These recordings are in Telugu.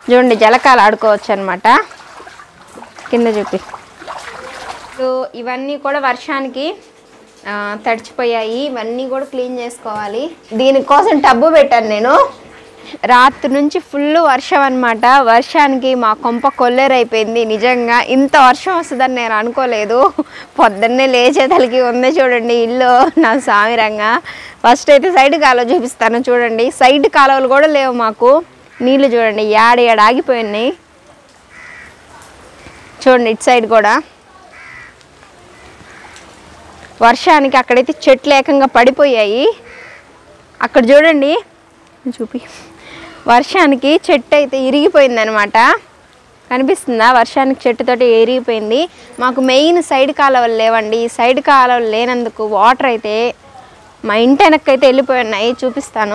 చూడండి జలకాలు ఆడుకోవచ్చు అనమాట కింద చూపి సో ఇవన్నీ కూడా వర్షానికి ఆ, తడిచిపోయాయి ఇవన్నీ కూడా క్లీన్ చేసుకోవాలి దీనికోసం టబ్బు పెట్టాను నేను రాత్రి నుంచి ఫుల్ వర్షం అనమాట వర్షానికి మా కొంప కొల్లేరైపోయింది నిజంగా ఇంత వర్షం వస్తుందని నేను అనుకోలేదు పొద్దున్నే లేచేతలకి ఉంది చూడండి ఇల్లు నా సామిరంగా ఫస్ట్ అయితే సైడ్ కాలువ చూపిస్తాను చూడండి సైడ్ కాలువలు కూడా లేవు మాకు నీళ్లు చూడండి ఏడ ఏడ ఆగిపోయినాయి చూడండి ఇటు సైడ్ కూడా వర్షానికి అక్కడైతే చెట్లు ఏకంగా పడిపోయాయి అక్కడ చూడండి చూపి వర్షానికి చెట్టు అయితే ఇరిగిపోయిందనమాట కనిపిస్తుందా వర్షానికి చెట్టుతోటి ఇరిగిపోయింది మాకు మెయిన్ సైడ్ కాలువలు లేవండి ఈ సైడ్ కాలువలు లేనందుకు వాటర్ అయితే మా ఇంటి వెనక్కైతే వెళ్ళిపోయి ఉన్నాయి చూపిస్తాను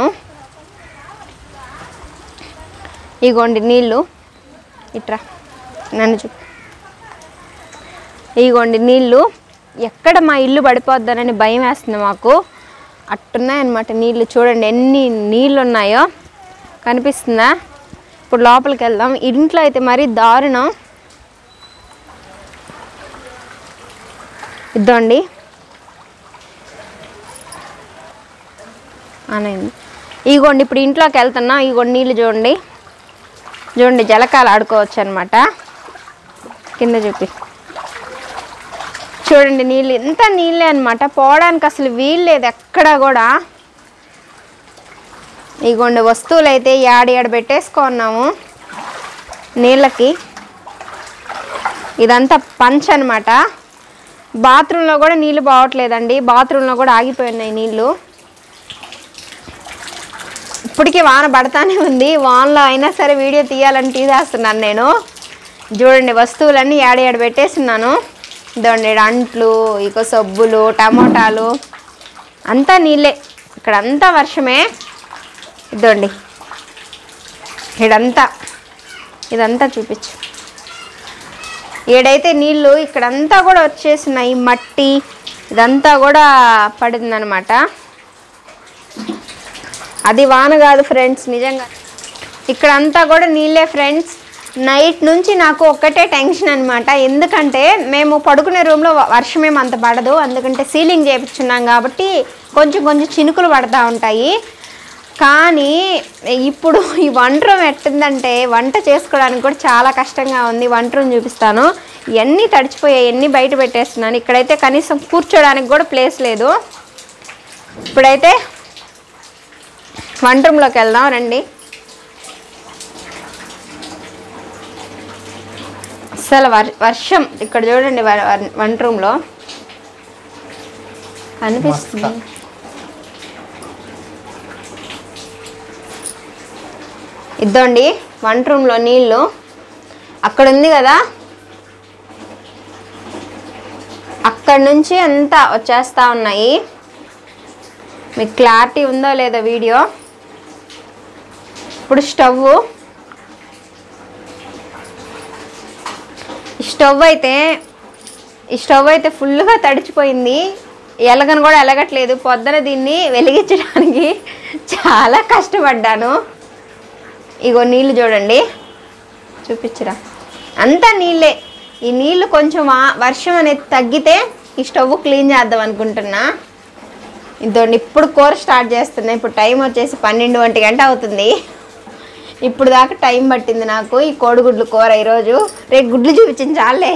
ఇగోండి నీళ్ళు ఇట్రా నన్ను చూ ఇగోండి నీళ్ళు ఎక్కడ మా ఇల్లు పడిపోద్దనని భయం వేస్తుంది మాకు అట్టున్నాయన్నమాట నీళ్ళు చూడండి ఎన్ని నీళ్ళు ఉన్నాయో కనిపిస్తుందా ఇప్పుడు లోపలికి వెళ్దాం ఇంట్లో అయితే మరీ దారుణం ఇద్దండి అనేది ఇగోండి ఇప్పుడు ఇంట్లోకి వెళ్తున్నాం ఇగోండి నీళ్ళు చూడండి చూడండి జలకాలు ఆడుకోవచ్చు అనమాట కింద చూపి చూడండి నీళ్ళు ఎంత నీళ్ళే అనమాట పోవడానికి అసలు వీలు లేదు ఎక్కడ కూడా ఇగోండి వస్తువులు అయితే యాడ యాడ పెట్టేసుకున్నాము నీళ్ళకి ఇదంతా పంచ్ అనమాట బాత్రూంలో కూడా నీళ్ళు బాగట్లేదండి బాత్రూంలో కూడా ఆగిపోయినాయి నీళ్ళు ఇప్పటికీ వాన పడతానే ఉంది వానలో అయినా సరే వీడియో తీయాలని తీసేస్తున్నాను నేను చూడండి వస్తువులన్నీ ఏడ ఏడ పెట్టేస్తున్నాను ఇదండి ఈడ అంట్లు ఇక సబ్బులు టమోటాలు అంతా నీళ్ళే ఇక్కడ అంతా వర్షమే ఇదండి ఇడంతా ఇదంతా చూపించు ఏడైతే నీళ్ళు ఇక్కడంతా కూడా వచ్చేసినాయి మట్టి ఇదంతా కూడా పడిందనమాట అది వాన కాదు ఫ్రెండ్స్ నిజంగా ఇక్కడంతా కూడా నీళ్ళే ఫ్రెండ్స్ నైట్ నుంచి నాకు ఒక్కటే టెన్షన్ అనమాట ఎందుకంటే మేము పడుకునే రూమ్లో వర్షం ఏం అంత పడదు ఎందుకంటే సీలింగ్ చేయించున్నాం కాబట్టి కొంచెం కొంచెం చినుకులు పడతా ఉంటాయి కానీ ఇప్పుడు ఈ వంట రూమ్ ఎట్టిందంటే వంట చేసుకోవడానికి కూడా చాలా కష్టంగా ఉంది వంట రూమ్ చూపిస్తాను ఇవన్నీ తడిచిపోయాయి ఎన్ని బయట పెట్టేస్తున్నాను ఇక్కడైతే కనీసం కూర్చోడానికి కూడా ప్లేస్ లేదు ఇప్పుడైతే వంట రూమ్లోకి వెళ్దాం రండి అసలు వర్ వర్షం ఇక్కడ చూడండి వ- వ- వంట రూమ్లో కనిపిస్తుంది ఇద్దండి వంట రూమ్లో నీళ్ళు అక్కడ ఉంది కదా అక్కడ నుంచి అంతా వచ్చేస్తా ఉన్నాయి మీకు క్లారిటీ ఉందో లేదో వీడియో ఇప్పుడు స్టవ్ ఈ స్టవ్ అయితే ఈ స్టవ్ అయితే ఫుల్గా తడిచిపోయింది ఎలగను కూడా ఎలగట్లేదు పొద్దున దీన్ని వెలిగించడానికి చాలా కష్టపడ్డాను ఇగో నీళ్ళు చూడండి చూపించరా అంతా నీళ్ళే ఈ నీళ్ళు కొంచెం ఆ- వర్షం అనేది తగ్గితే ఈ స్టవ్ క్లీన్ చేద్దాం అనుకుంటున్నా ఇదండి ఇప్పుడు కూర స్టార్ట్ చేస్తున్నా ఇప్పుడు టైం వచ్చేసి పన్నెండు ఒంటి గంట అవుతుంది ఇప్పుడు దాకా టైం పట్టింది నాకు ఈ కోడిగుడ్లు కూర ఈరోజు రేపు గుడ్లు చూపించింది చాలే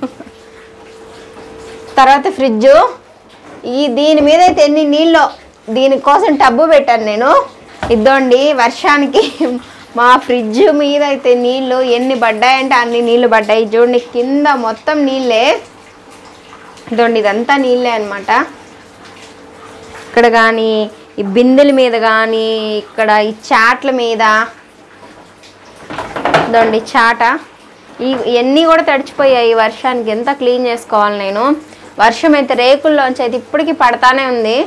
తర్వాత ఫ్రిడ్జ్ ఈ దీని మీద అయితే ఎన్ని నీళ్ళు దీనికోసం టబ్బు పెట్టాను నేను ఇద్దండి వర్షానికి మా ఫ్రిడ్జ్ మీద అయితే నీళ్ళు ఎన్ని పడ్డాయంటే అన్ని నీళ్ళు పడ్డాయి చూడండి కింద మొత్తం నీళ్ళే ఇదండి ఇదంతా నీళ్ళే అన్నమాట ఇక్కడ కానీ ఈ బిందెల మీద కానీ ఇక్కడ ఈ చాట్ల మీద ఇదండి చాట ఈ ఇవన్నీ కూడా తడిచిపోయాయి ఈ వర్షానికి ఎంత క్లీన్ చేసుకోవాలి నేను వర్షం అయితే రేకుల్లోంచి అయితే ఇప్పటికీ పడతానే ఉంది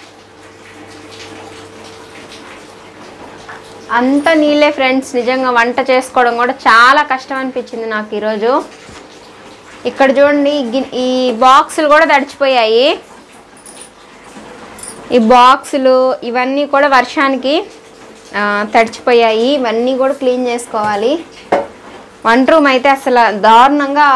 అంత నీళ్ళే ఫ్రెండ్స్ నిజంగా వంట చేసుకోవడం కూడా చాలా కష్టం అనిపించింది నాకు ఈరోజు ఇక్కడ చూడండి ఈ గిన్- ఈ బాక్సులు కూడా తడిచిపోయాయి ఈ బాక్సులు ఇవన్నీ కూడా వర్షానికి ఆ, తడిచిపోయాయి ఇవన్నీ కూడా క్లీన్ చేసుకోవాలి వంట రూమ్ అయితే అసలు దారుణంగా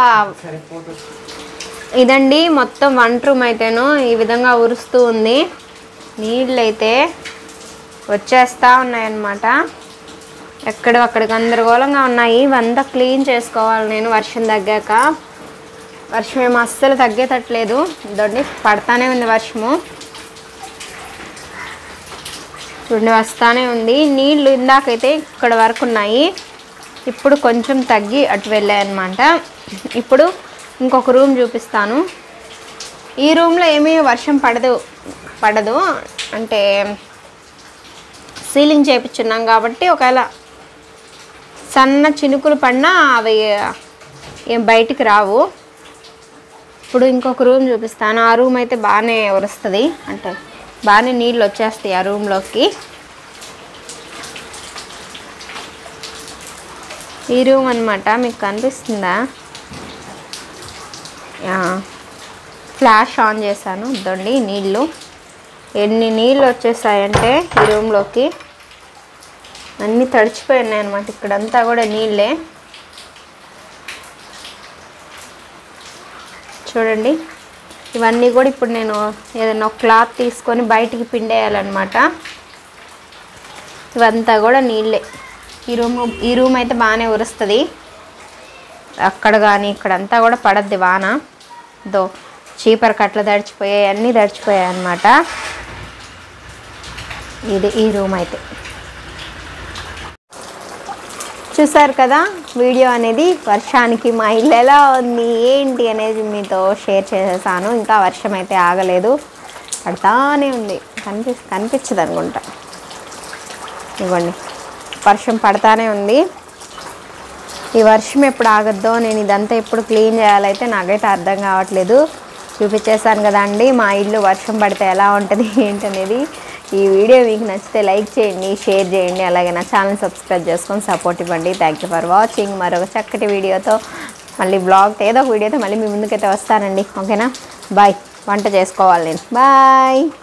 ఇదండి మొత్తం వంట రూమ్ అయితేను ఈ విధంగా ఉరుస్తూ ఉంది నీళ్ళు అయితే వచ్చేస్తూ ఉన్నాయన్నమాట ఎక్కడ అక్కడ గందరగోళంగా ఉన్నాయి ఇవంతా క్లీన్ చేసుకోవాలి నేను వర్షం తగ్గాక వర్షం ఏమో అస్సలు తగ్గేటట్లేదు ఇదండి పడతానే ఉంది వర్షము చూడండి వస్తానే ఉంది నీళ్ళు ఇందాకైతే ఇక్కడ వరకు ఉన్నాయి ఇప్పుడు కొంచెం తగ్గి అటు వెళ్ళాయి అనమాట ఇప్పుడు ఇంకొక రూమ్ చూపిస్తాను ఈ రూమ్లో ఏమీ వర్షం పడదు పడదు అంటే సీలింగ్ చేయించున్నాం కాబట్టి ఒకవేళ సన్న చినుకులు పడినా అవి ఏం బయటికి రావు ఇప్పుడు ఇంకొక రూమ్ చూపిస్తాను ఆ రూమ్ అయితే బాగానే వరుస్తుంది అంటే బాగానే నీళ్ళు వచ్చేస్తాయి ఆ రూమ్లోకి ఈ రూమ్ అనమాట మీకు కనిపిస్తుందా యా. ఫ్లాష్ ఆన్ చేశాను ఇద్దండి నీళ్ళు ఎన్ని నీళ్ళు వచ్చేసాయంటే ఈ రూమ్లోకి అన్నీ తడిచిపోయినాయి అనమాట ఇక్కడంతా కూడా నీళ్ళే చూడండి ఇవన్నీ కూడా ఇప్పుడు నేను ఏదైనా ఒక క్లాత్ తీసుకొని బయటికి పిండేయాలన్నమాట ఇవంతా కూడా నీళ్ళే ఈ రూమ్ ఈ రూమ్ అయితే బాగానే ఉరుస్తుంది అక్కడ కానీ ఇక్కడంతా కూడా పడద్ది వాన దో చీపర్ కట్లు తడిచిపోయాయి అన్నీ తడిచిపోయాయి అన్నమాట ఇది ఈ రూమ్ అయితే చూసారు కదా వీడియో అనేది వర్షానికి మా ఇల్లు ఎలా ఉంది ఏంటి అనేది మీతో షేర్ చేసేసాను ఇంకా వర్షం అయితే ఆగలేదు పడతానే ఉంది కనిపి కనిపించదు అనుకుంటా ఇవ్వండి వర్షం పడతానే ఉంది ఈ వర్షం ఎప్పుడు ఆగద్దో నేను ఇదంతా ఎప్పుడు క్లీన్ చేయాలైతే నాకైతే అర్థం కావట్లేదు చూపించేశాను కదా అండి మా ఇల్లు వర్షం పడితే ఎలా ఉంటుంది ఏంటనేది ఈ వీడియో మీకు నచ్చితే లైక్ చేయండి షేర్ చేయండి అలాగే నా ఛానల్ సబ్స్క్రైబ్ చేసుకొని సపోర్ట్ ఇవ్వండి థ్యాంక్ యూ ఫర్ వాచింగ్ మరొక చక్కటి వీడియోతో మళ్ళీ బ్లాగ్ ఏదో ఒక వీడియోతో మళ్ళీ మీ ముందుకైతే వస్తానండి ఓకేనా బాయ్ వంట చేసుకోవాలి నేను బాయ్